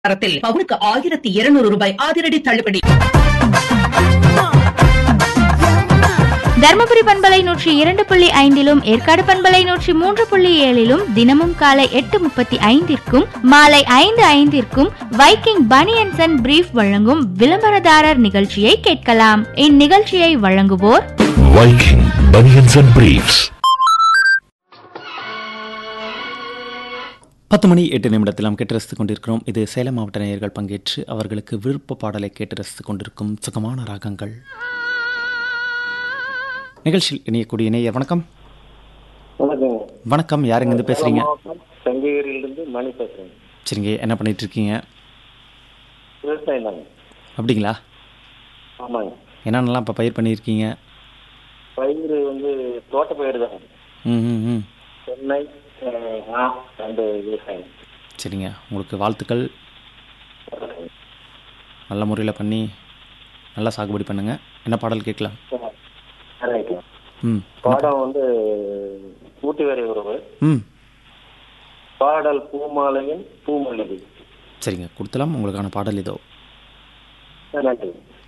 தரத்தில் பவுனுக்கு ஆயிரத்தி இருநூறு ரூபாய் அதிரடி தள்ளுபடி தர்மபுரி பண்பலை நூற்றி இரண்டு புள்ளி ஐந்திலும் ஏற்காடு பண்பலை நூற்றி மூன்று புள்ளி ஏழிலும் தினமும் காலை எட்டு முப்பத்தி ஐந்திற்கும் மாலை ஐந்து ஐந்திற்கும் வைக்கிங் பனியன்சன் அண்ட் பிரீஃப் வழங்கும் விளம்பரதாரர் நிகழ்ச்சியை கேட்கலாம் இந்நிகழ்ச்சியை வழங்குவோர் Viking Bunions and Briefs. பத்து மணி எட்டு நிமிடத்தில் நாம் கேட்டு ரசித்துக் கொண்டிருக்கிறோம் இது சேலம் மாவட்ட நேயர்கள் பங்கேற்று அவர்களுக்கு விருப்ப பாடலை கேட்டு ரசித்துக் கொண்டிருக்கும் சுகமான ராகங்கள் நிகழ்ச்சியில் இணையக்கூடிய நேயர் வணக்கம் வணக்கங்க வணக்கம் யாருங்க இருந்து பேசுறீங்க மாவட்டம் சங்ககிரியிலிருந்து மணி பேசுறேன் சரிங்க என்ன பண்ணிட்டு இருக்கீங்க விவசாயம் தாங்க அப்படிங்களா ஆமாங்க என்னென்னலாம் இப்போ பயிர் பண்ணியிருக்கீங்க பயிர் வந்து தோட்ட பயிர் தான் ம் ம் ம் சென்னை அஹ், ஆ ரெண்டு விவசாயம் சரிங்க உங்களுக்கு வாழ்த்துக்கள் நல்ல முறையில் பண்ணி நல்லா சாகுபடி பண்ணுங்க என்ன பாடல் கேட்கலாம் ரைட்டு. ம் பாடம் வந்து ஊட்டி வரை உறவு ம் பாடல் பூமாலையின் பூமல்லிகை சரிங்க கொடுத்தலாம் உங்களுக்கான பாடல் இதோ நன்றி